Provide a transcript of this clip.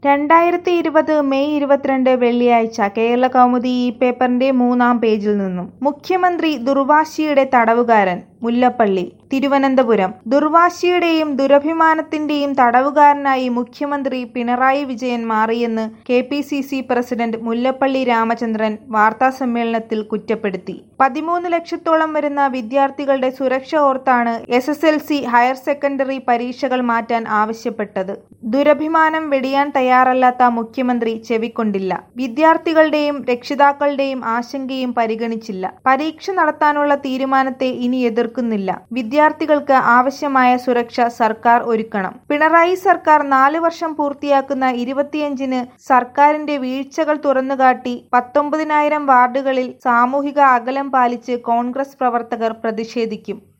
രണ്ടായിരത്തി ഇരുപത് മെയ് ഇരുപത്തിരണ്ട് വെള്ളിയാഴ്ച കേരളകൗമുദി ഈ പേപ്പറിന്റെ മൂന്നാം പേജിൽ നിന്നും മുഖ്യമന്ത്രി ദുർവാശിയുടെ തടവുകാരൻ മുല്ലപ്പള്ളി തിരുവനന്തപുരം ദുർവാശിയുടെയും ദുരഭിമാനത്തിന്റെയും തടവുകാരനായി മുഖ്യമന്ത്രി പിണറായി വിജയൻ മാറിയെന്ന് K P C C president Mullappally Ramachandran വാർത്താസമ്മേളനത്തിൽ കുറ്റപ്പെടുത്തി പതിമൂന്ന് ലക്ഷത്തോളം വരുന്ന വിദ്യാർത്ഥികളുടെ സുരക്ഷ ഓർത്താണ് S S L C higher secondary പരീക്ഷകൾ മാറ്റാൻ ആവശ്യപ്പെട്ടത് ദുരഭിമാനം വെടിയാൻ തയ്യാറല്ലാത്ത മുഖ്യമന്ത്രി ചെവിക്കൊണ്ടില്ല വിദ്യാർത്ഥികളുടെയും രക്ഷിതാക്കളുടെയും ആശങ്കയും പരിഗണിച്ചില്ല പരീക്ഷ നടത്താനുള്ള തീരുമാനത്തെ ഇനി എതിർക്കുന്നില്ല വിദ്യാർത്ഥികൾക്ക് ആവശ്യമായ സുരക്ഷ സർക്കാർ ഒരുക്കണം പിണറായി സർക്കാർ നാല് വർഷം പൂർത്തിയാക്കുന്ന ഇരുപത്തിയഞ്ചിന് സർക്കാരിന്റെ വീഴ്ചകൾ തുറന്നുകാട്ടി പത്തൊമ്പതിനായിരം വാർഡുകളിൽ സാമൂഹിക അകലം പാലിച്ച് കോൺഗ്രസ് പ്രവർത്തകർ പ്രതിഷേധിക്കും